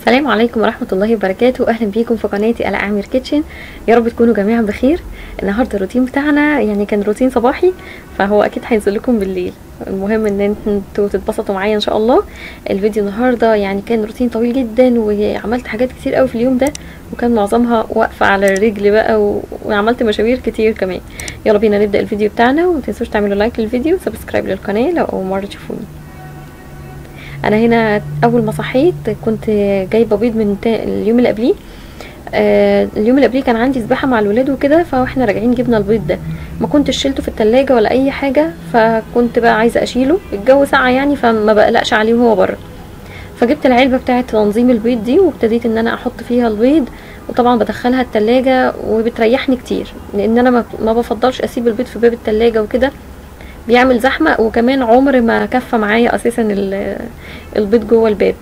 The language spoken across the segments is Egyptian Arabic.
السلام عليكم ورحمة الله وبركاته أهلا بيكم في قناتي ألا أعمل كيتشن يا رب تكونوا جميعا بخير النهاردة الروتين بتاعنا يعني كان روتين صباحي فهو أكيد هينزل لكم بالليل المهم ان انتوا تتبسطوا معايا ان شاء الله الفيديو النهارده يعني كان روتين طويل جدا وعملت حاجات كتير قوي في اليوم ده وكان معظمها واقفه على الرجل بقى و... وعملت مشاوير كتير كمان يلا بينا نبدا الفيديو بتاعنا وما تنسوش تعملوا لايك للفيديو وسبسكرايب للقناه لو اول مره تشوفوني انا هنا اول ما صحيت كنت جايبه بيض من اليوم اللي قبليه آه اليوم اللي قبليه كان عندي سباحه مع الولاد وكده فاحنا راجعين جبنا البيض ده ما كنتش شلته في التلاجة ولا اي حاجه فكنت بقى عايزه اشيله الجو ساقع يعني فما بقلقش عليه وهو بره فجبت العلبه بتاعه تنظيم البيض دي وابتديت ان انا احط فيها البيض وطبعا بدخلها التلاجة وبتريحني كتير لان انا ما بفضلش اسيب البيض في باب التلاجة وكده بيعمل زحمه وكمان عمر ما كفى معايا اساسا البيض جوه الباب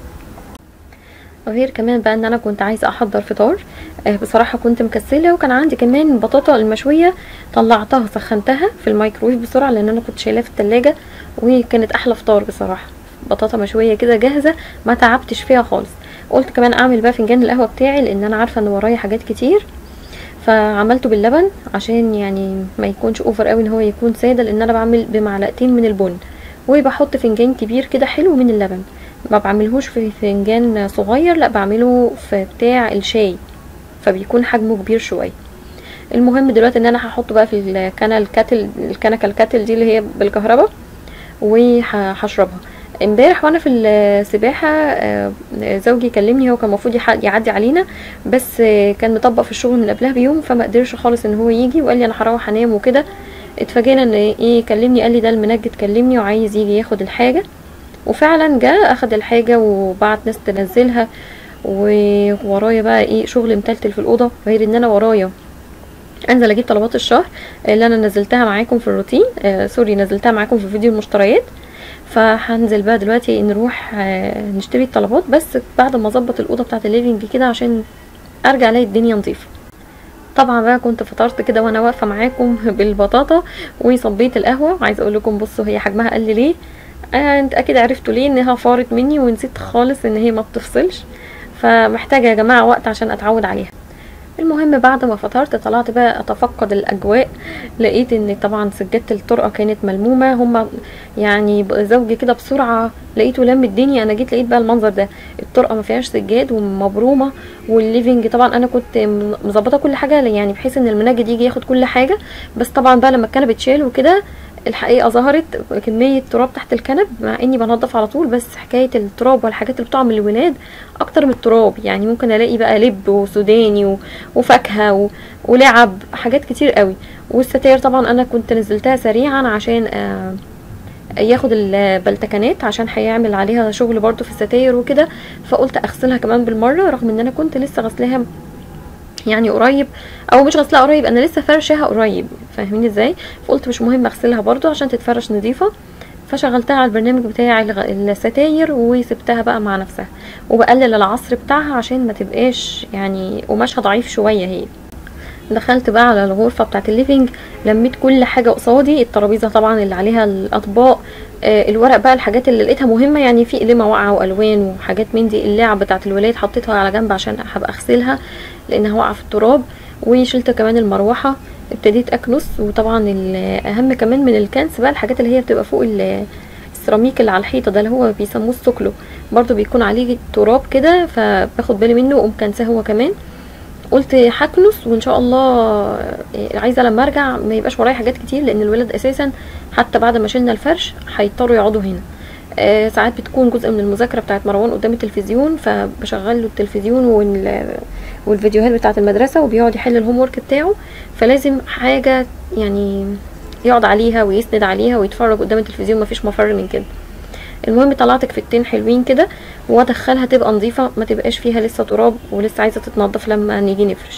غير كمان بقى ان انا كنت عايزه احضر فطار آه بصراحه كنت مكسله وكان عندي كمان بطاطا المشويه طلعتها سخنتها في الميكرويف بسرعه لان انا كنت شايلاها في التلاجة وكانت احلى فطار بصراحه بطاطا مشويه كده جاهزه ما تعبتش فيها خالص قلت كمان اعمل بقى فنجان القهوه بتاعي لان انا عارفه ان ورايا حاجات كتير فعملته باللبن عشان يعني ما يكونش اوفر قوي ان هو يكون ساده لان انا بعمل بمعلقتين من البن وبحط فنجان كبير كده حلو من اللبن ما بعملهوش في فنجان صغير لا بعمله في بتاع الشاي فبيكون حجمه كبير شويه المهم دلوقتي ان انا هحطه بقى في الكنكه الكاتل الكنكه الكاتل دي اللي هي بالكهرباء وهشربها امبارح وانا في السباحه زوجي كلمني هو كان المفروض يعدي علينا بس كان مطبق في الشغل من قبلها بيوم فما قدرش خالص ان هو يجي وقال لي انا هروح انام وكده اتفاجئنا ان ايه كلمني قال لي ده المنجد كلمني وعايز يجي ياخد الحاجه وفعلا جه اخد الحاجه وبعت ناس تنزلها وورايا بقى ايه شغل متلتل في الاوضه غير ان انا ورايا انزل اجيب طلبات الشهر اللي انا نزلتها معاكم في الروتين آه سوري نزلتها معاكم في فيديو المشتريات فهنزل بقى دلوقتي نروح آه نشتري الطلبات بس بعد ما اظبط الاوضه بتاعه الليفينج كده عشان ارجع الاقي الدنيا نظيفه طبعا بقى كنت فطرت كده وانا واقفه معاكم بالبطاطا وصبيت القهوه عايزه اقول لكم بصوا هي حجمها قل ليه آه انت اكيد عرفتوا ليه انها فارت مني ونسيت خالص ان هي ما بتفصلش فمحتاجه يا جماعه وقت عشان اتعود عليها المهم بعد ما فطرت طلعت بقى اتفقد الاجواء لقيت ان طبعا سجاده الطرقه كانت ملمومه هما يعني زوجي كده بسرعه لقيته لم الدنيا انا جيت لقيت بقى المنظر ده الطرقه ما فيهاش سجاد ومبرومه والليفنج طبعا انا كنت مظبطه كل حاجه يعني بحيث ان المنجد يجي ياخد كل حاجه بس طبعا بقى لما الكنبه اتشال وكده الحقيقه ظهرت كميه تراب تحت الكنب مع اني بنضف على طول بس حكايه التراب والحاجات اللي بتقع من الولاد اكتر من التراب يعني ممكن الاقي بقى لب وسوداني و... وفاكهه و... ولعب حاجات كتير قوي والستاير طبعا انا كنت نزلتها سريعا عشان آه ياخد البلتكنات عشان هيعمل عليها شغل برضو في الستاير وكده فقلت اغسلها كمان بالمره رغم ان انا كنت لسه غسلاها يعني قريب او مش غسلها قريب انا لسه فرشاها قريب فاهمين ازاي فقلت مش مهم اغسلها برضو عشان تتفرش نظيفه فشغلتها على البرنامج بتاع الستاير وسبتها بقى مع نفسها وبقلل العصر بتاعها عشان ما تبقاش يعني قماشها ضعيف شويه هي دخلت بقى على الغرفه بتاعه الليفينج لميت كل حاجه قصادي الترابيزه طبعا اللي عليها الاطباق آه الورق بقى الحاجات اللي لقيتها مهمه يعني في قلمه واقعه والوان وحاجات من دي اللعب بتاعه الولاد حطيتها على جنب عشان هبقى اغسلها لانها واقعه في التراب وشلت كمان المروحه ابتديت اكنس وطبعا الاهم كمان من الكنس بقى الحاجات اللي هي بتبقى فوق السيراميك اللي على الحيطه ده اللي هو بيسموه السكلو برضو بيكون عليه تراب كده فباخد بالي منه وقوم كنساه هو كمان قلت هكنس وان شاء الله عايزه لما ارجع ما يبقاش ورايا حاجات كتير لان الولاد اساسا حتى بعد ما شلنا الفرش هيضطروا يقعدوا هنا آه ساعات بتكون جزء من المذاكره بتاعت مروان قدام التلفزيون فبشغل له التلفزيون والفيديوهات بتاعت المدرسه وبيقعد يحل الهوم ورك بتاعه فلازم حاجه يعني يقعد عليها ويسند عليها ويتفرج قدام التلفزيون مفيش مفر من كده المهم طلعت كفتين حلوين كده وادخلها تبقى نظيفه ما تبقاش فيها لسه تراب ولسه عايزه تتنضف لما نيجي نفرش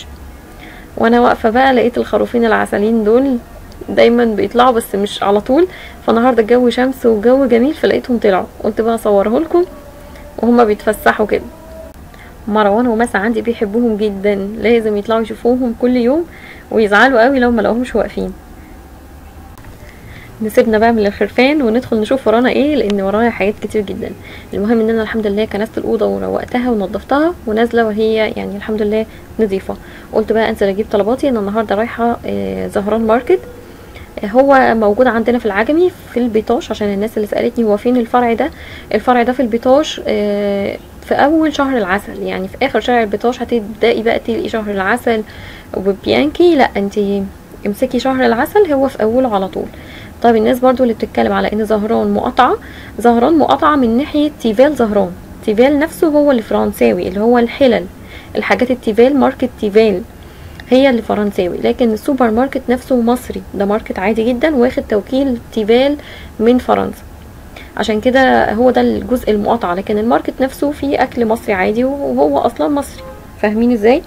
وانا واقفه بقى لقيت الخروفين العسلين دول دايما بيطلعوا بس مش على طول فالنهارده الجو شمس والجو جميل فلقيتهم طلعوا قلت بقى اصوره لكم وهما بيتفسحوا كده مروان ومسا عندي بيحبوهم جدا لازم يطلعوا يشوفوهم كل يوم ويزعلوا قوي لو ما لقوهمش واقفين نسيبنا بقى من الخرفان وندخل نشوف ورانا ايه لان ورايا حاجات كتير جدا المهم ان انا الحمد لله كنست الاوضه وروقتها ونظفتها ونازله وهي يعني الحمد لله نظيفه قلت بقى انزل اجيب طلباتي انا النهارده رايحه آه، زهران ماركت آه، هو موجود عندنا في العجمي في البيطاش عشان الناس اللي سالتني هو فين الفرع ده الفرع ده في البيطاش آه، في اول شهر العسل يعني في اخر شهر البيطاش هتبداي بقى تلقي شهر العسل وبيانكي لا انتي امسكي شهر العسل هو في اوله على طول طيب الناس برضو اللي بتتكلم على ان زهران مقاطعة زهران مقاطعة من ناحية تيفال زهران تيفال نفسه هو الفرنساوي اللي هو الحلل الحاجات التيفال ماركت تيفال هي اللي فرنساوي لكن السوبر ماركت نفسه مصري ده ماركت عادي جدا واخد توكيل تيفال من فرنسا عشان كده هو ده الجزء المقاطعة لكن الماركت نفسه فيه اكل مصري عادي وهو اصلا مصري فاهمين ازاي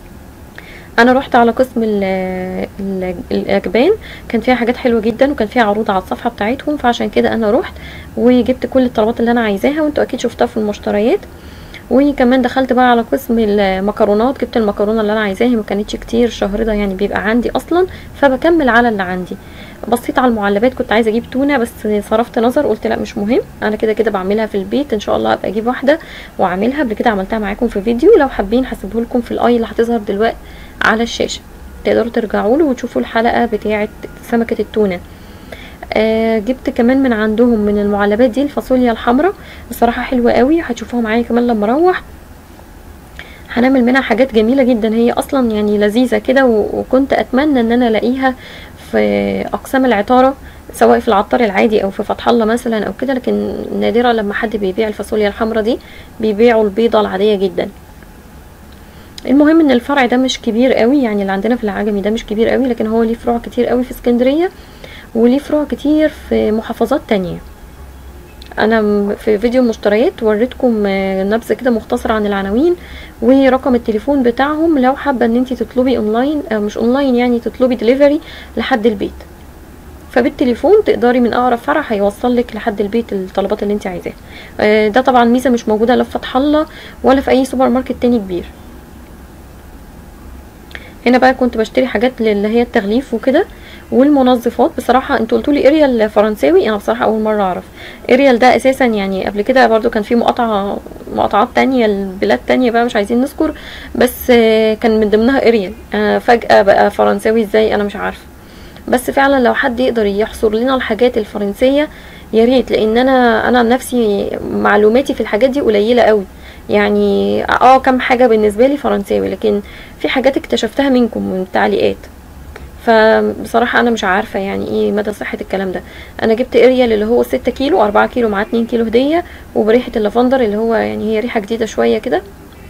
انا رحت على قسم ال ال الاجبان كان فيها حاجات حلوه جدا وكان فيها عروض على الصفحه بتاعتهم فعشان كده انا رحت وجبت كل الطلبات اللي انا عايزاها وانتوا اكيد شفتها في المشتريات وكمان دخلت بقى على قسم المكرونات جبت المكرونه اللي انا عايزاها ما كانتش كتير الشهر ده يعني بيبقى عندي اصلا فبكمل على اللي عندي بصيت على المعلبات كنت عايزه اجيب تونه بس صرفت نظر قلت لا مش مهم انا كده كده بعملها في البيت ان شاء الله ابقى اجيب واحده واعملها قبل كده عملتها معاكم في فيديو لو حابين هسيبه لكم في الاي اللي هتظهر دلوقتي على الشاشه تقدروا ترجعوا له وتشوفوا الحلقه بتاعه سمكه التونه آه جبت كمان من عندهم من المعلبات دي الفاصوليا الحمراء بصراحه حلوه قوي هتشوفوها معايا كمان لما اروح هنعمل منها حاجات جميله جدا هي اصلا يعني لذيذه كده وكنت اتمنى ان انا الاقيها في اقسام العطاره سواء في العطار العادي او في فتح الله مثلا او كده لكن نادرا لما حد بيبيع الفاصوليا الحمراء دي بيبيعوا البيضه العاديه جدا المهم ان الفرع ده مش كبير قوي يعني اللي عندنا في العجمي ده مش كبير قوي لكن هو ليه فروع كتير قوي في اسكندريه وليه فروع كتير في محافظات تانية انا في فيديو المشتريات وريتكم نبذه كده مختصره عن العناوين ورقم التليفون بتاعهم لو حابه ان انت تطلبي اونلاين أو مش اونلاين يعني تطلبي دليفري لحد البيت فبالتليفون تقدري من اقرب فرع هيوصل لك لحد البيت الطلبات اللي انت عايزاها ده طبعا ميزه مش موجوده لا في فتح الله ولا في اي سوبر ماركت تاني كبير هنا بقى كنت بشتري حاجات اللي هي التغليف وكده والمنظفات بصراحة انتوا قلتوا لي اريال فرنساوي انا بصراحة اول مرة اعرف اريال ده اساسا يعني قبل كده برضو كان في مقاطعة مقاطعات تانية لبلاد تانية بقى مش عايزين نذكر بس كان من ضمنها اريال فجأة بقى فرنساوي ازاي انا مش عارفة بس فعلا لو حد يقدر يحصر لنا الحاجات الفرنسية يا ريت لان انا انا نفسي معلوماتي في الحاجات دي قليلة قوي يعني اه كم حاجة بالنسبة لي فرنساوي لكن في حاجات اكتشفتها منكم من التعليقات فبصراحة انا مش عارفة يعني ايه مدى صحة الكلام ده انا جبت اريال اللي هو ستة كيلو اربعة كيلو مع اتنين كيلو هدية وبريحة اللافندر اللي هو يعني هي ريحة جديدة شوية كده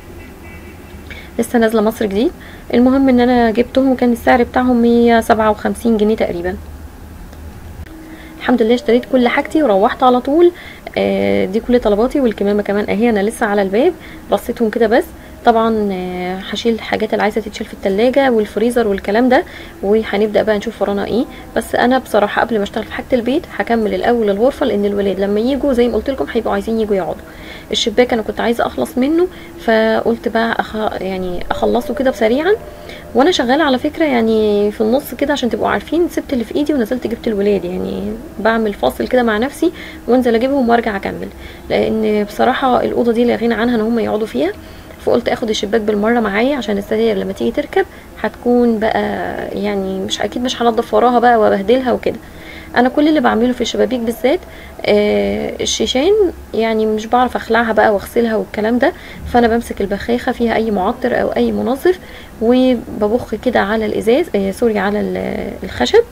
لسه نازلة مصر جديد المهم ان انا جبتهم وكان السعر بتاعهم مية سبعة وخمسين جنيه تقريبا الحمد لله اشتريت كل حاجتي وروحت على طول آه دي كل طلباتي والكمامه كمان اهي انا لسه على الباب رصيتهم كده بس طبعا آه هشيل الحاجات اللي عايزه تتشال في التلاجة والفريزر والكلام ده وهنبدا بقى نشوف ورانا ايه بس انا بصراحه قبل ما اشتغل في حاجه البيت هكمل الاول الغرفه لان الولاد لما يجوا زي ما قلت لكم هيبقوا عايزين يجوا يقعدوا الشباك انا كنت عايزه اخلص منه فقلت بقى أخ... يعني اخلصه كده بسريعا وانا شغاله على فكره يعني في النص كده عشان تبقوا عارفين سبت اللي في ايدي ونزلت جبت الولاد يعني بعمل فاصل كده مع نفسي وانزل اجيبهم وارجع اكمل لان بصراحه الاوضه دي لا غنى عنها ان هم يقعدوا فيها فقلت اخد الشباك بالمره معايا عشان السرير لما تيجي تركب هتكون بقى يعني مش اكيد مش هنضف وراها بقى وابهدلها وكده انا كل اللي بعمله في الشبابيك بالذات آه الشيشان يعني مش بعرف اخلعها بقى واغسلها والكلام ده فانا بمسك البخاخه فيها اي معطر او اي منظف وببخ كده على الازاز آه سوري على الخشب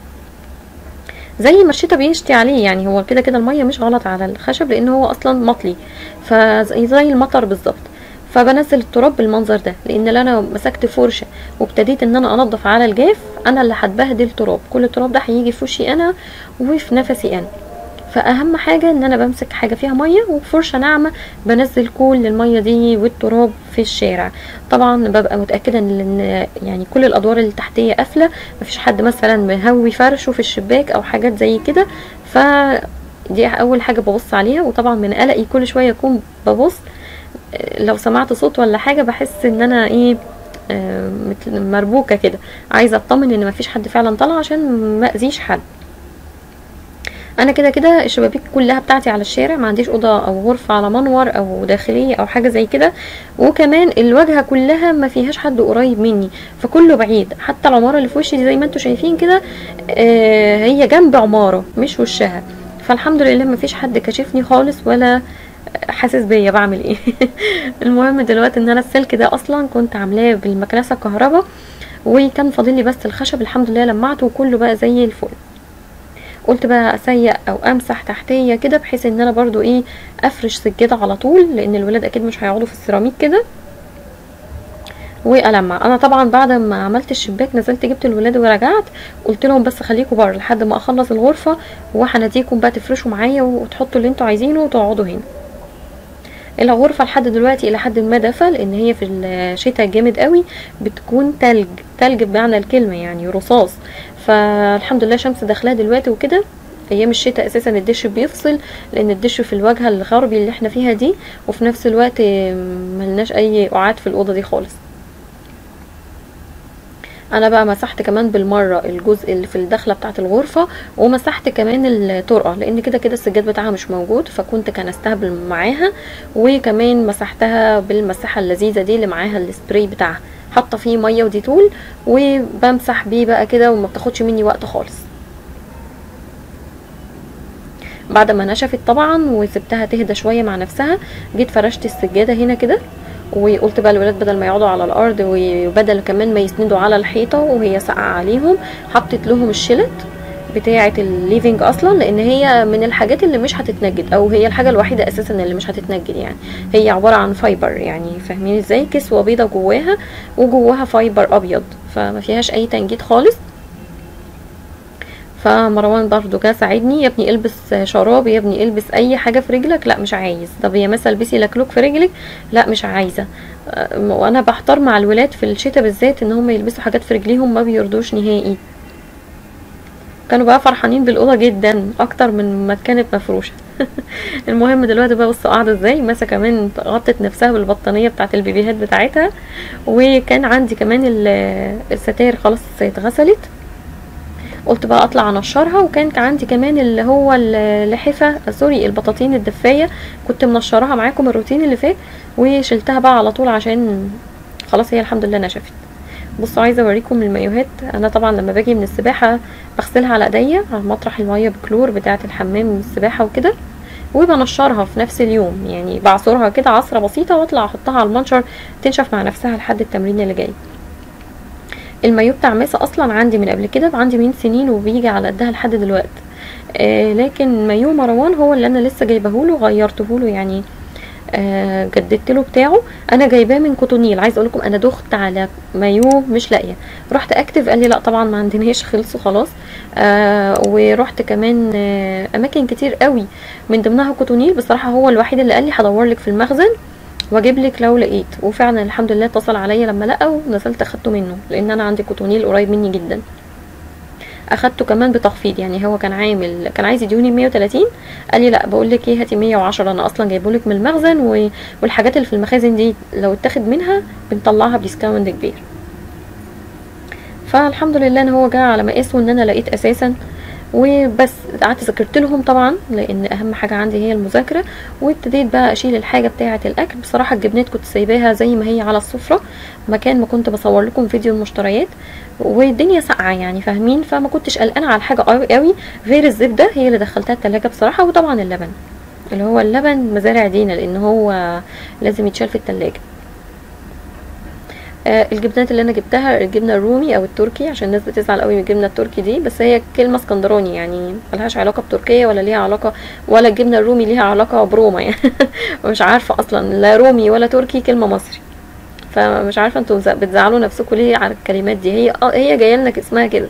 زي ما الشتا بيشتي عليه يعني هو كده كده الميه مش غلط على الخشب لان هو اصلا مطلي فزي المطر بالظبط فبنزل التراب بالمنظر ده لان لو انا مسكت فرشه وابتديت ان انا انضف على الجاف انا اللي هتبهدل تراب كل التراب ده هيجي في وشي انا وفي نفسي انا فاهم حاجه ان انا بمسك حاجه فيها ميه وبفرشه ناعمه بنزل كل الميه دي والتراب في الشارع طبعا ببقى متاكده ان يعني كل الادوار اللي تحتيه قافله مفيش حد مثلا مهوي فرشه في الشباك او حاجات زي كده ف دي اول حاجه ببص عليها وطبعا من قلقي كل شويه اكون ببص لو سمعت صوت ولا حاجه بحس ان انا ايه آه مربوكه كده عايزه اطمن ان مفيش حد فعلا طالع عشان ما اذيش حد انا كده كده الشبابيك كلها بتاعتي على الشارع ما عنديش اوضه او غرفه على منور او داخليه او حاجه زي كده وكمان الواجهه كلها ما فيهاش حد قريب مني فكله بعيد حتى العماره اللي في وشي دي زي ما انتم شايفين كده آه هي جنب عماره مش وشها فالحمد لله ما فيش حد كاشفني خالص ولا حاسس بيا بعمل ايه المهم دلوقتي ان انا السلك ده اصلا كنت عاملاه بالمكنسه الكهرباء وكان فاضل لي بس الخشب الحمد لله لمعته وكله بقى زي الفل قلت بقى اسيق او امسح تحتيه كده بحيث ان انا برضو ايه افرش سجاده على طول لان الولاد اكيد مش هيقعدوا في السيراميك كده والمع انا طبعا بعد ما عملت الشباك نزلت جبت الولاد ورجعت قلت لهم بس خليكم بره لحد ما اخلص الغرفه وهناديكم بقى تفرشوا معايا وتحطوا اللي انتوا عايزينه وتقعدوا هنا الغرفه لحد دلوقتي الى حد ما دفى لان هي في الشتاء جامد قوي بتكون تلج تلج بمعنى الكلمه يعني رصاص فالحمد لله شمس داخلها دلوقتي وكده ايام الشتاء اساسا الدش بيفصل لان الدش في الواجهه الغربي اللي احنا فيها دي وفي نفس الوقت ملناش اي قعاد في الاوضه دي خالص انا بقى مسحت كمان بالمره الجزء اللي في الدخله بتاعه الغرفه ومسحت كمان الطرقه لان كده كده السجاد بتاعها مش موجود فكنت كنستها معاها وكمان مسحتها بالمساحه اللذيذه دي اللي معاها السبراي بتاعها حاطه فيه ميه وديتول وبمسح بيه بقى كده وما بتاخدش مني وقت خالص بعد ما نشفت طبعا وسبتها تهدى شويه مع نفسها جيت فرشت السجاده هنا كده وقلت بقى الولاد بدل ما يقعدوا على الارض وبدل كمان ما يسندوا على الحيطه وهي ساقعه عليهم حطيت لهم الشلت بتاعه الليفينج اصلا لان هي من الحاجات اللي مش هتتنجد او هي الحاجه الوحيده اساسا اللي مش هتتنجد يعني هي عباره عن فايبر يعني فاهمين ازاي كسوه بيضه جواها وجواها فايبر ابيض فما فيهاش اي تنجيد خالص فمروان برضو جه ساعدني يا ابني البس شراب يا ابني البس اي حاجه في رجلك لا مش عايز طب يا مثلا البسي لكلوك في رجلك لا مش عايزه وانا بحتار مع الولاد في الشتاء بالذات ان هم يلبسوا حاجات في رجليهم ما بيرضوش نهائي كانوا بقى فرحانين بالاوضه جدا اكتر من ما كانت مفروشه المهم دلوقتي بقى بصوا قاعده ازاي ماسه كمان غطت نفسها بالبطانيه بتاعت البيبيهات بتاعتها وكان عندي كمان الستاير خلاص اتغسلت قلت بقى اطلع انشرها وكان عندي كمان اللي هو اللحفه سوري البطاطين الدفايه كنت منشراها معاكم الروتين اللي فات وشلتها بقى على طول عشان خلاص هي الحمد لله نشفت بصوا عايزه اوريكم المايوهات انا طبعا لما باجي من السباحه بغسلها على ايديا على مطرح الميه بكلور بتاعه الحمام السباحه وكده وبنشرها في نفس اليوم يعني بعصرها كده عصره بسيطه واطلع احطها على المنشر تنشف مع نفسها لحد التمرين اللي جاي المايو بتاع ماسة اصلا عندي من قبل كده عندي من سنين وبيجي على قدها لحد دلوقتي آه لكن مايو مروان هو اللي انا لسه جايبهوله غيرتهوله يعني آه جددت له بتاعه انا جايباه من كوتونيل عايز اقول لكم انا دخت على مايو مش لاقيه رحت اكتف قال لي لا طبعا ما عندناش خلصوا خلاص آه ورحت كمان آه اماكن كتير قوي من ضمنها كوتونيل بصراحه هو الوحيد اللي قال لي هدور لك في المخزن واجيب لك لو لقيت وفعلا الحمد لله اتصل عليا لما لقى ونزلت اخدته منه لان انا عندي كوتونيل قريب مني جدا اخدته كمان بتخفيض يعني هو كان عامل كان عايز يديوني 130 قال لي لا بقول لك ايه هاتي 110 انا اصلا جايبه لك من المخزن و... والحاجات اللي في المخازن دي لو اتاخد منها بنطلعها بديسكاونت كبير فالحمد لله ان هو جه على مقاسه ان انا لقيت اساسا وبس قعدت ذاكرت لهم طبعا لان اهم حاجه عندي هي المذاكره وابتديت بقى اشيل الحاجه بتاعه الاكل بصراحه الجبنات كنت سايباها زي ما هي على السفره مكان ما كنت بصور لكم فيديو المشتريات والدنيا ساقعه يعني فاهمين فما كنتش قلقانه على حاجه قوي قوي غير الزبده هي اللي دخلتها التلاجة بصراحه وطبعا اللبن اللي هو اللبن مزارع دينا لان هو لازم يتشال في التلاجة آه الجبنات اللي انا جبتها الجبنه الرومي او التركي عشان الناس بتزعل قوي من الجبنه التركي دي بس هي كلمه اسكندراني يعني ملهاش علاقه بتركيا ولا ليها علاقه ولا الجبنه الرومي ليها علاقه بروما يعني مش عارفه اصلا لا رومي ولا تركي كلمه مصري فمش عارفه انتوا بتزعلوا نفسكم ليه على الكلمات دي هي اه هي جايه لنا اسمها كده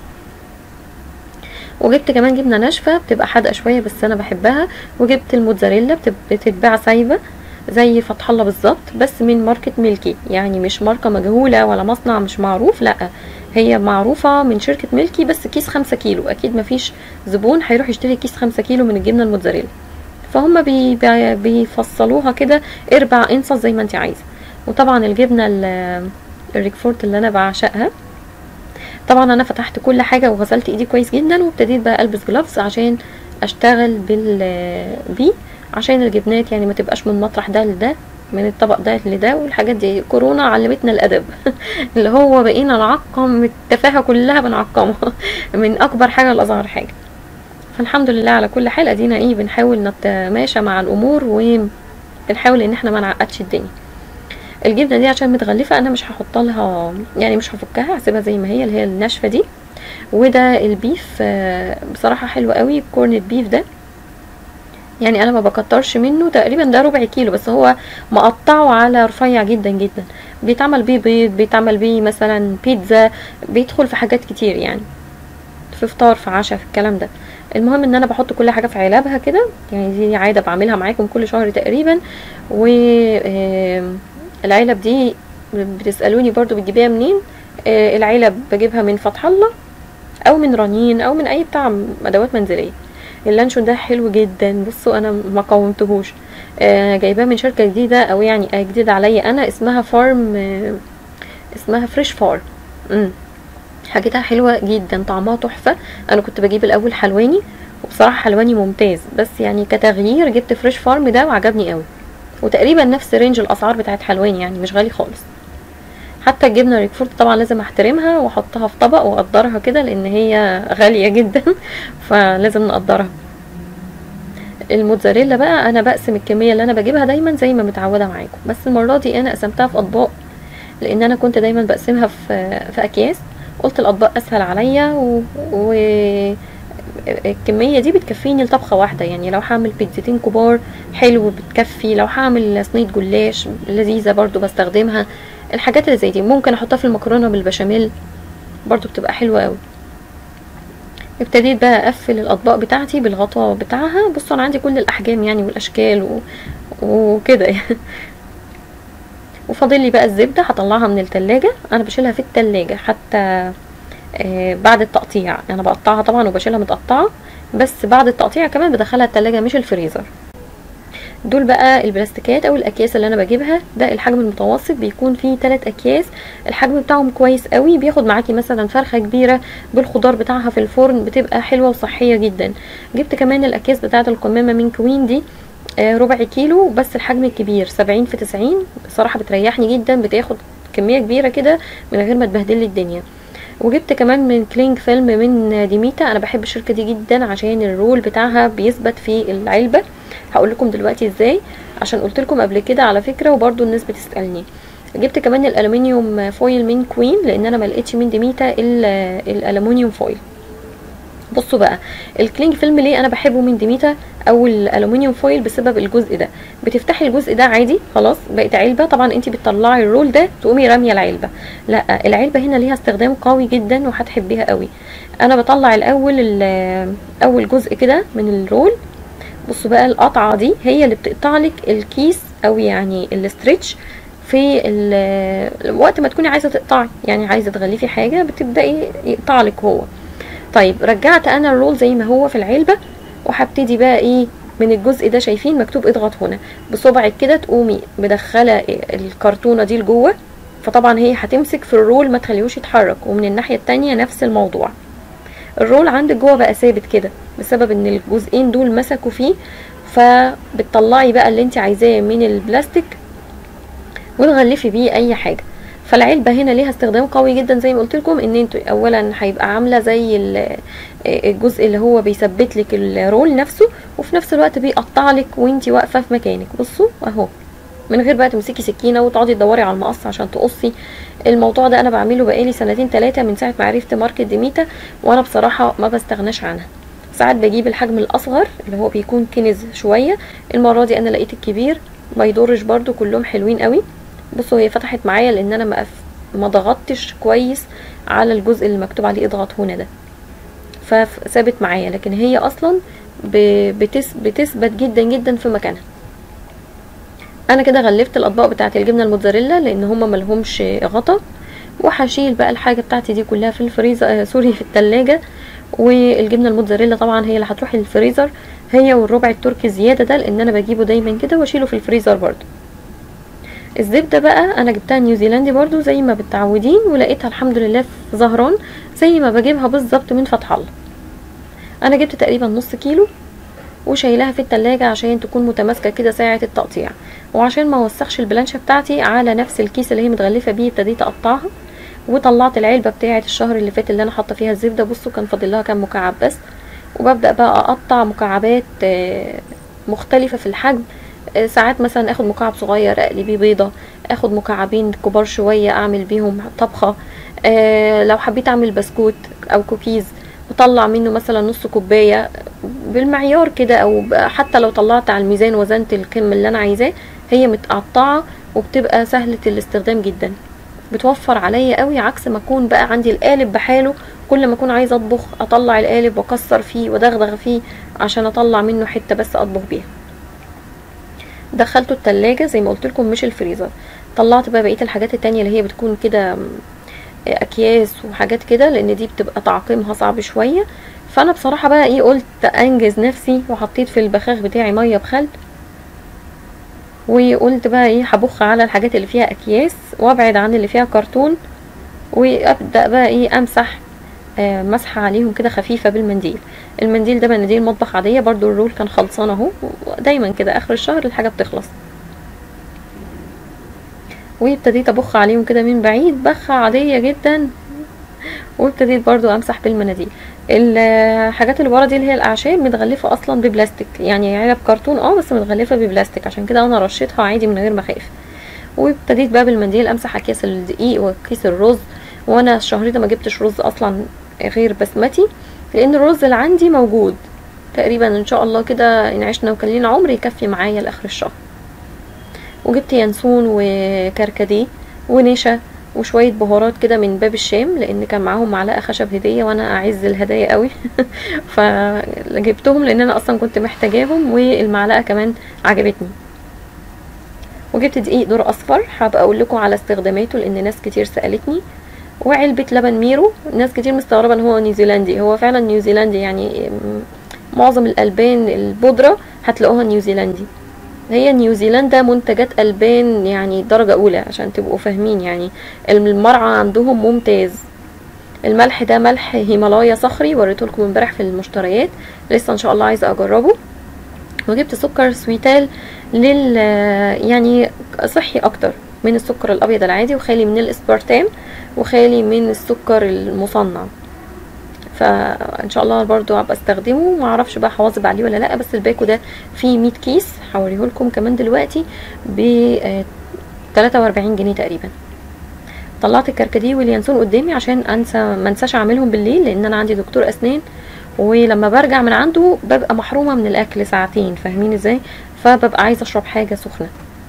وجبت كمان جبنه ناشفه بتبقى حادقه شويه بس انا بحبها وجبت الموتزاريلا بتتباع سايبه زي فتح الله بالظبط بس من ماركة ميلكي يعني مش ماركة مجهولة ولا مصنع مش معروف لا هي معروفة من شركة ميلكي بس كيس خمسة كيلو اكيد مفيش زبون هيروح يشتري كيس خمسة كيلو من الجبنة الموتزاريلا فهم بي بي بيفصلوها كده اربع انصص زي ما انت عايزة وطبعا الجبنة الريكفورت اللي انا بعشقها طبعا انا فتحت كل حاجة وغسلت ايدي كويس جدا وابتديت بقى البس جلافز عشان اشتغل بال بيه عشان الجبنات يعني ما تبقاش من مطرح ده لده من الطبق ده لده والحاجات دي كورونا علمتنا الادب اللي هو بقينا نعقم التفاهه كلها بنعقمها من اكبر حاجه لاصغر حاجه فالحمد لله على كل حال ادينا ايه بنحاول نتماشى مع الامور وبنحاول ان احنا ما نعقدش الدنيا الجبنه دي عشان متغلفه انا مش هحط لها يعني مش هفكها هسيبها زي ما هي اللي هي الناشفه دي وده البيف آه، بصراحه حلو قوي كورن البيف ده يعني انا ما بكترش منه تقريبا ده ربع كيلو بس هو مقطعه على رفيع جدا جدا بيتعمل بيه بيض بيتعمل بيه مثلا بيتزا بيدخل في حاجات كتير يعني في فطار في عشاء في الكلام ده المهم ان انا بحط كل حاجه في علبها كده يعني دي عاده بعملها معاكم كل شهر تقريبا و آم، العلب دي بتسالوني برضو بتجيبيها منين آه، العلب بجيبها من فتح الله او من رنين او من اي بتاع ادوات منزليه اللانشون ده حلو جدا بصوا انا ما قاومتهوش آه، جايباه من شركه جديده او يعني آه، جديده عليا انا اسمها فارم آه، اسمها فريش فارم امم حاجتها حلوه جدا طعمها تحفه انا كنت بجيب الاول حلواني وبصراحه حلواني ممتاز بس يعني كتغيير جبت فريش فارم ده وعجبني قوي وتقريبا نفس رينج الاسعار بتاعت حلواني يعني مش غالي خالص حتى الجبنه ريكفورد طبعا لازم احترمها واحطها في طبق واقدرها كده لان هي غاليه جدا فلازم نقدرها الموتزاريلا بقى انا بقسم الكميه اللي انا بجيبها دايما زي ما متعوده معاكم بس المره دي انا قسمتها في اطباق لان انا كنت دايما بقسمها في في اكياس قلت الاطباق اسهل عليا و, و... الكمية دي بتكفيني لطبخة واحدة يعني لو هعمل بيتزتين كبار حلو بتكفي لو هعمل صينية جلاش لذيذة برضو بستخدمها الحاجات اللي زي دي ممكن احطها في المكرونة بالبشاميل برضو بتبقى حلوة قوي ابتديت بقى اقفل الاطباق بتاعتي بالغطاء بتاعها بصوا انا عندي كل الاحجام يعني والاشكال و... وكده يعني وفاضل لي بقى الزبده هطلعها من التلاجة انا بشيلها في التلاجة حتى آه بعد التقطيع انا بقطعها طبعا وبشيلها متقطعه بس بعد التقطيع كمان بدخلها التلاجة مش الفريزر دول بقى البلاستيكات او الاكياس اللي انا بجيبها ده الحجم المتوسط بيكون فيه 3 اكياس الحجم بتاعهم كويس قوي بياخد معاكي مثلا فرخه كبيره بالخضار بتاعها في الفرن بتبقى حلوه وصحيه جدا جبت كمان الاكياس بتاعه القمامه من كوين دي آه ربع كيلو بس الحجم الكبير 70 في 90 بصراحه بتريحني جدا بتاخد كميه كبيره كده من غير ما تبهدل لي الدنيا وجبت كمان من كلينج فيلم من ديميتا انا بحب الشركه دي جدا عشان الرول بتاعها بيثبت في العلبه هقول لكم دلوقتي ازاي عشان قلت لكم قبل كده على فكره وبرده الناس بتسالني جبت كمان الالومنيوم فويل من كوين لان انا ما لقيتش من ديميتا الا الالومنيوم فويل بصوا بقى الكلينج فيلم ليه انا بحبه من ديميتا او الالومنيوم فويل بسبب الجزء ده بتفتحي الجزء ده عادي خلاص بقت علبه طبعا انت بتطلعي الرول ده تقومي راميه العلبه لا العلبه هنا ليها استخدام قوي جدا وهتحبيها قوي انا بطلع الاول اول جزء كده من الرول بصوا بقى القطعه دي هي اللي بتقطع لك الكيس او يعني الاسترتش في وقت ما تكوني عايزه تقطعي يعني عايزه تغلفي حاجه بتبداي يقطع لك هو طيب رجعت انا الرول زي ما هو في العلبه وهبتدي بقى ايه من الجزء ده شايفين مكتوب اضغط هنا بصبعك كده تقومي مدخله الكرتونه دي لجوه فطبعا هي هتمسك في الرول ما تخليهوش يتحرك ومن الناحيه التانية نفس الموضوع الرول عندك جوه بقى ثابت كده بسبب ان الجزئين دول مسكوا فيه فبتطلعي بقى اللي انت عايزاه من البلاستيك وتغلفي بيه اي حاجه فالعلبة هنا ليها استخدام قوي جدا زي ما قلت لكم ان انتوا اولا هيبقى عاملة زي الجزء اللي هو بيثبت لك الرول نفسه وفي نفس الوقت بيقطع لك وانتي واقفة في مكانك بصوا اهو من غير بقى تمسكي سكينة وتقعدي تدوري على المقص عشان تقصي الموضوع ده انا بعمله بقالي سنتين ثلاثة من ساعة ما عرفت ماركة ديميتا وانا بصراحة ما بستغناش عنها ساعات بجيب الحجم الاصغر اللي هو بيكون كنز شوية المرة دي انا لقيت الكبير ما يضرش برضو كلهم حلوين قوي بصوا هي فتحت معايا لان انا ما ما ضغطتش كويس على الجزء اللي مكتوب عليه اضغط هنا ده فثابت معايا لكن هي اصلا بتس بتثبت جدا جدا في مكانها انا كده غلفت الاطباق بتاعت الجبنه الموتزاريلا لان هما ملهمش غطا وهشيل بقى الحاجه بتاعتي دي كلها في الفريزر آه سوري في التلاجة والجبنه الموتزاريلا طبعا هي اللي هتروح للفريزر هي والربع التركي زياده ده لان انا بجيبه دايما كده واشيله في الفريزر برضو الزبده بقى انا جبتها نيوزيلندي برضو زي ما متعودين ولقيتها الحمد لله في زهران زي ما بجيبها بالظبط من فتح الله انا جبت تقريبا نص كيلو وشايلاها في التلاجة عشان تكون متماسكة كده ساعة التقطيع وعشان ما اوسخش البلانشة بتاعتي على نفس الكيس اللي هي متغلفة بيه ابتديت اقطعها وطلعت العلبة بتاعة الشهر اللي فات اللي انا حاطة فيها الزبدة بصوا كان فاضل لها كام مكعب بس وببدأ بقى اقطع مكعبات آه، مختلفة في الحجم آه، ساعات مثلا اخد مكعب صغير اقلي بيه بيضة اخد مكعبين كبار شوية اعمل بيهم طبخة آه، لو حبيت اعمل بسكوت او كوكيز بطلع منه مثلا نص كوباية بالمعيار كده او ب- حتى لو طلعت على الميزان وزنت الكم اللي انا عايزاه هي متقطعة وبتبقى سهلة الاستخدام جدا بتوفر عليا قوي عكس ما اكون بقى عندي القالب بحاله كل ما اكون عايزه اطبخ اطلع القالب واكسر فيه ودغدغ فيه عشان اطلع منه حته بس اطبخ بيها دخلته التلاجة زي ما قلت لكم مش الفريزر طلعت بقى بقيه الحاجات التانية اللي هي بتكون كده م، اكياس وحاجات كده لان دي بتبقى تعقيمها صعب شويه فانا بصراحه بقى ايه قلت انجز نفسي وحطيت في البخاخ بتاعي ميه بخل وقلت بقى ايه هبخ على الحاجات اللي فيها اكياس وابعد عن اللي فيها كرتون وابدا بقى ايه امسح آه، مسحه عليهم كده خفيفه بالمنديل المنديل ده مناديل مطبخ عاديه برضو الرول كان خلصان اهو دايما كده اخر الشهر الحاجه بتخلص وابتديت ابخ عليهم كده من بعيد بخه عاديه جدا وابتديت برضو امسح بالمناديل الحاجات اللي ورا دي اللي هي الاعشاب متغلفه اصلا ببلاستيك يعني علب كرتون اه بس متغلفه ببلاستيك عشان كده انا رشيتها عادي من غير ما اخاف وابتديت بقى بالمنديل امسح اكياس الدقيق وكيس الرز وانا الشهر ده ما جبتش رز اصلا غير بسمتي لان الرز اللي عندي موجود تقريبا ان شاء الله كده ان عشنا وكان لينا عمر يكفي معايا لاخر الشهر وجبت ينسون وكركديه ونشا وشوية بهارات كده من باب الشام لان كان معاهم معلقة خشب هدية وانا اعز الهدايا قوي فجبتهم لان انا اصلا كنت محتاجاهم والمعلقة كمان عجبتني وجبت دقيق ذرة اصفر هبقى اقول لكم على استخداماته لان ناس كتير سألتني وعلبة لبن ميرو ناس كتير مستغربة ان هو نيوزيلندي هو فعلا نيوزيلندي يعني م- معظم الالبان البودرة هتلاقوها نيوزيلندي هي نيوزيلندا منتجات البان يعني درجة اولى عشان تبقوا فاهمين يعني المرعى عندهم ممتاز الملح ده ملح هيمالايا صخري وريته لكم امبارح في المشتريات لسه ان شاء الله عايزه اجربه وجبت سكر سويتال لل يعني صحي اكتر من السكر الابيض العادي وخالي من الاسبرتام وخالي من السكر المصنع فان شاء الله برضو هبقى استخدمه ما اعرفش بقى هواظب عليه ولا لا بس الباكو ده فيه 100 كيس هوريه لكم كمان دلوقتي ب 43 جنيه تقريبا طلعت الكركديه واليانسون قدامي عشان انسى ما انساش اعملهم بالليل لان انا عندي دكتور اسنان ولما برجع من عنده ببقى محرومه من الاكل ساعتين فاهمين ازاي فببقى عايزه اشرب حاجه سخنه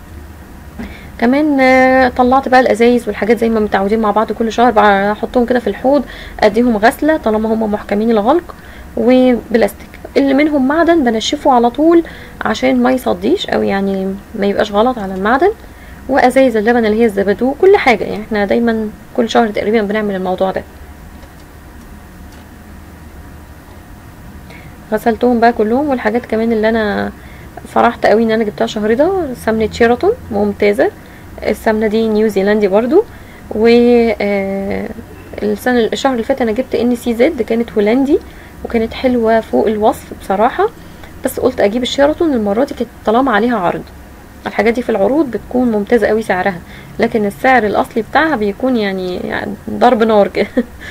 كمان آه، طلعت بقى الازايز والحاجات زي ما متعودين مع بعض كل شهر بقى احطهم كده في الحوض اديهم غسله طالما هم محكمين الغلق وبلاستيك اللي منهم معدن بنشفه على طول عشان ما يصديش او يعني ما يبقاش غلط على المعدن وازايز اللبن اللي هي الزبادو كل حاجه يعني احنا دايما كل شهر تقريبا بنعمل الموضوع ده غسلتهم بقى كلهم والحاجات كمان اللي انا فرحت قوي ان انا جبتها شهر ده سمنه شيراتون ممتازه السمنه دي نيوزيلندي برضو و آه، السنه الشهر اللي فات انا جبت ان سي زد كانت هولندي وكانت حلوه فوق الوصف بصراحه بس قلت اجيب الشيراتون المره دي كانت طالما عليها عرض الحاجات دي في العروض بتكون ممتازه قوي سعرها لكن السعر الاصلي بتاعها بيكون يعني, يعني ضرب نار كده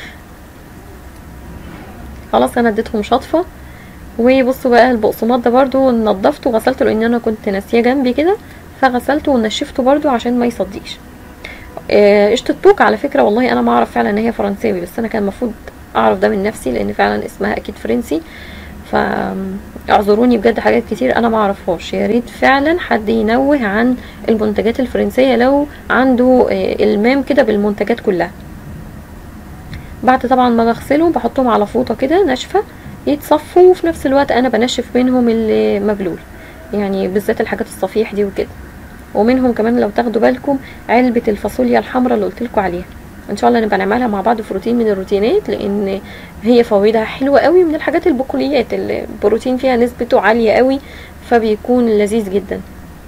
خلاص انا اديتهم شطفه وبصوا بقى البقسماط ده برضو نضفته وغسلته لان انا كنت ناسيه جنبي كده فغسلته ونشفته برضو عشان ما يصديش آه، قشطة بوك على فكرة والله انا ما اعرف فعلا ان هي فرنساوي بس انا كان المفروض اعرف ده من نفسي لان فعلا اسمها اكيد فرنسي فاعذروني بجد حاجات كتير انا ما اعرفهاش يا ريت فعلا حد ينوه عن المنتجات الفرنسية لو عنده آه، المام كده بالمنتجات كلها بعد طبعا ما بغسلهم بحطهم على فوطة كده ناشفة يتصفوا وفي نفس الوقت انا بنشف منهم اللي مبلول يعني بالذات الحاجات الصفيح دي وكده ومنهم كمان لو تاخدوا بالكم علبة الفاصوليا الحمراء اللي قلت لكم عليها ان شاء الله نبقى نعملها مع بعض في روتين من الروتينات لان هي فوائدها حلوة قوي من الحاجات البقوليات اللي البروتين فيها نسبته عالية قوي فبيكون لذيذ جدا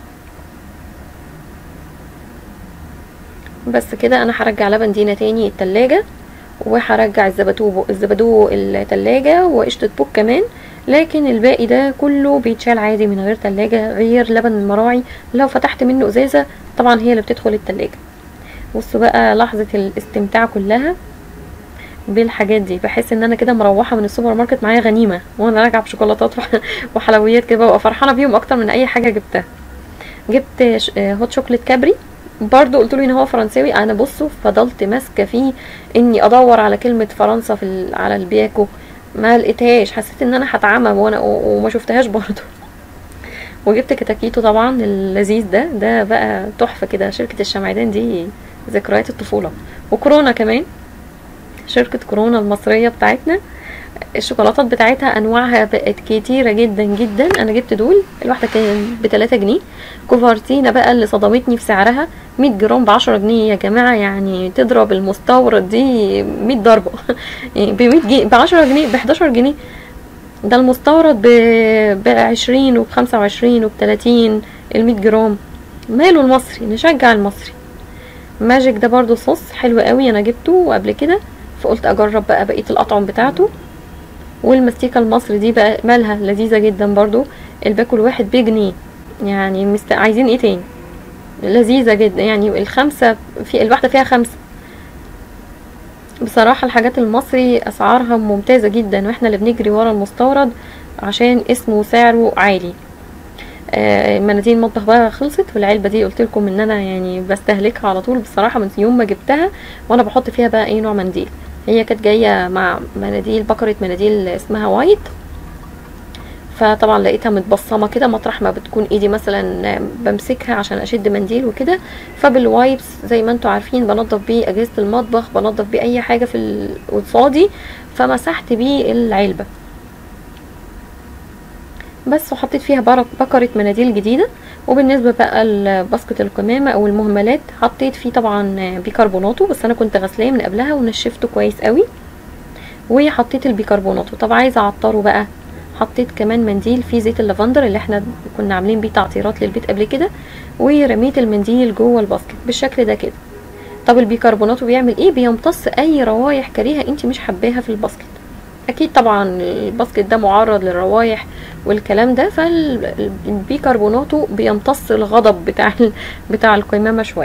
بس كده انا هرجع لبن دينا تاني التلاجة وهرجع الزبادو الزبادو التلاجة وقشطة بوك كمان لكن الباقي ده كله بيتشال عادي من غير تلاجة غير لبن المراعي لو فتحت منه ازازة طبعا هي اللي بتدخل التلاجة بصوا بقى لحظة الاستمتاع كلها بالحاجات دي بحس ان انا كده مروحه من السوبر ماركت معايا غنيمه وانا راجعه بشوكولاتات وح- وحلويات كده ببقى فرحانه بيهم اكتر من اي حاجه جبتها جبت ش- آه، هوت شوكليت كابري برضو قلت له ان هو فرنساوي انا بصوا فضلت ماسكه فيه اني ادور على كلمه فرنسا في ال- على البياكو ما لقيتهاش حسيت ان انا هتعمى وانا و- وما شفتهاش برضو وجبت كتاكيتو طبعا اللذيذ ده ده بقى تحفه كده شركه الشمعدان دي ذكريات الطفوله وكورونا كمان شركة كورونا المصرية بتاعتنا الشوكولاتات بتاعتها انواعها بقت كتيرة جدا جدا انا جبت دول الواحدة كان بتلاتة جنيه كوفرتينا بقى اللي صدمتني في سعرها مية جرام بعشرة جنيه يا جماعة يعني تضرب المستورد دي مية ضربة يعني بمية جنيه بعشرة جنيه بحداشر جنيه ده المستورد ب- بعشرين وبخمسة وعشرين وبتلاتين المية جرام ماله المصري نشجع المصري ماجيك ده برضو صوص حلو قوي انا جبته قبل كده فقلت اجرب بقى بقيه الاطعم بتاعته والمستيكه المصري دي بقى مالها لذيذه جدا برضو الباكل واحد بجنيه يعني مست... عايزين ايه تاني لذيذه جدا يعني الخمسه في الواحده فيها خمسه بصراحه الحاجات المصري اسعارها ممتازه جدا واحنا اللي بنجري ورا المستورد عشان اسمه وسعره عالي آه، مناديل المطبخ بقى خلصت والعلبه دي قلت لكم ان انا يعني بستهلكها على طول بصراحه من يوم ما جبتها وانا بحط فيها بقى ايه نوع منديل هي كانت جايه مع مناديل بكره مناديل اسمها وايت فطبعا لقيتها متبصمه كده مطرح ما بتكون ايدي مثلا بمسكها عشان اشد منديل وكده فبالوايبس زي ما انتم عارفين بنضف بيه اجهزه المطبخ بنضف بيه اي حاجه في ال- قصادي فمسحت بيه العلبه بس وحطيت فيها برك بكرة مناديل جديدة وبالنسبة بقى لباسكت القمامة او المهملات حطيت فيه طبعا بيكربوناتو بس انا كنت غسلاه من قبلها ونشفته كويس قوي وحطيت البيكربوناتو طب عايزة اعطره بقى حطيت كمان منديل فيه زيت اللافندر اللي احنا كنا عاملين بيه تعطيرات للبيت قبل كده ورميت المنديل جوه الباسكت بالشكل ده كده طب البيكربوناتو بيعمل ايه بيمتص اي روايح كريهة انت مش حباها في الباسكت اكيد طبعا الباسكت ده معرض للروايح والكلام ده فالبيكربوناتو بيمتص الغضب بتاع ال- بتاع القمامة شوية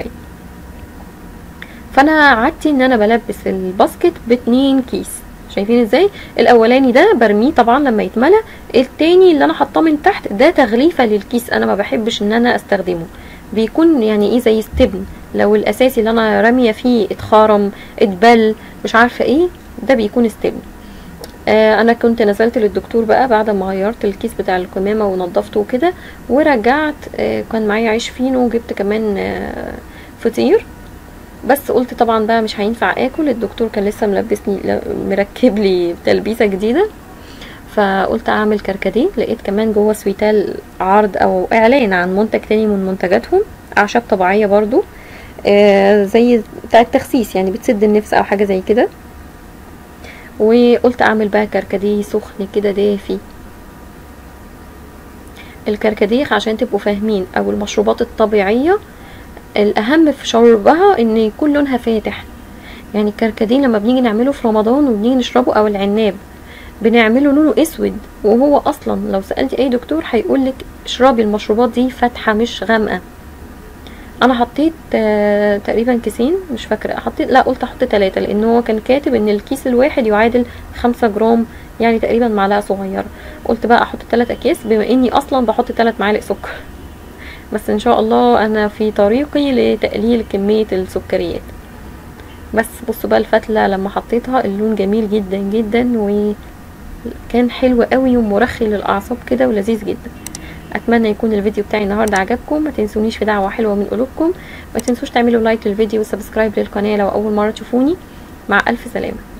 فانا عادتي ان انا بلبس الباسكت باتنين كيس شايفين ازاي الاولاني ده برميه طبعا لما يتملى التاني اللي انا حاطاه من تحت ده تغليفه للكيس انا ما بحبش ان انا استخدمه بيكون يعني ايه زي استبن لو الاساسي اللي انا راميه فيه اتخرم اتبل مش عارفه ايه ده بيكون استبن آه انا كنت نزلت للدكتور بقى بعد ما غيرت الكيس بتاع القمامه ونضفته وكده ورجعت آه كان معايا عيش فينو وجبت كمان آه فطير بس قلت طبعا بقى مش هينفع اكل الدكتور كان لسه ملبسني ل- مركب لي تلبيسه جديده فقلت اعمل كركديه لقيت كمان جوه سويتال عرض او اعلان عن منتج تاني من منتجاتهم اعشاب طبيعيه برضو آه زي بتاع التخسيس يعني بتسد النفس او حاجه زي كده وقلت اعمل بقى كركديه سخن كده دافي الكركديه عشان تبقوا فاهمين او المشروبات الطبيعيه الاهم في شربها ان يكون لونها فاتح يعني الكركديه لما بنيجي نعمله في رمضان وبنيجي نشربه او العناب بنعمله لونه اسود وهو اصلا لو سالتي اي دكتور هيقولك اشربي المشروبات دي فاتحه مش غامقه انا حطيت آه تقريبا كيسين مش فاكره حطيت لا قلت احط ثلاثة لان هو كان كاتب ان الكيس الواحد يعادل خمسة جرام يعني تقريبا معلقه صغيره قلت بقى احط ثلاثة اكياس بما اني اصلا بحط ثلاث معالق سكر بس ان شاء الله انا في طريقي لتقليل كميه السكريات بس بصوا بقى الفتله لما حطيتها اللون جميل جدا جدا وكان حلو قوي ومرخي للاعصاب كده ولذيذ جدا اتمنى يكون الفيديو بتاعي النهارده عجبكم ما تنسونيش في دعوه حلوه من قلوبكم ما تنسوش تعملوا لايك للفيديو وسبسكرايب للقناه لو اول مره تشوفوني مع الف سلامه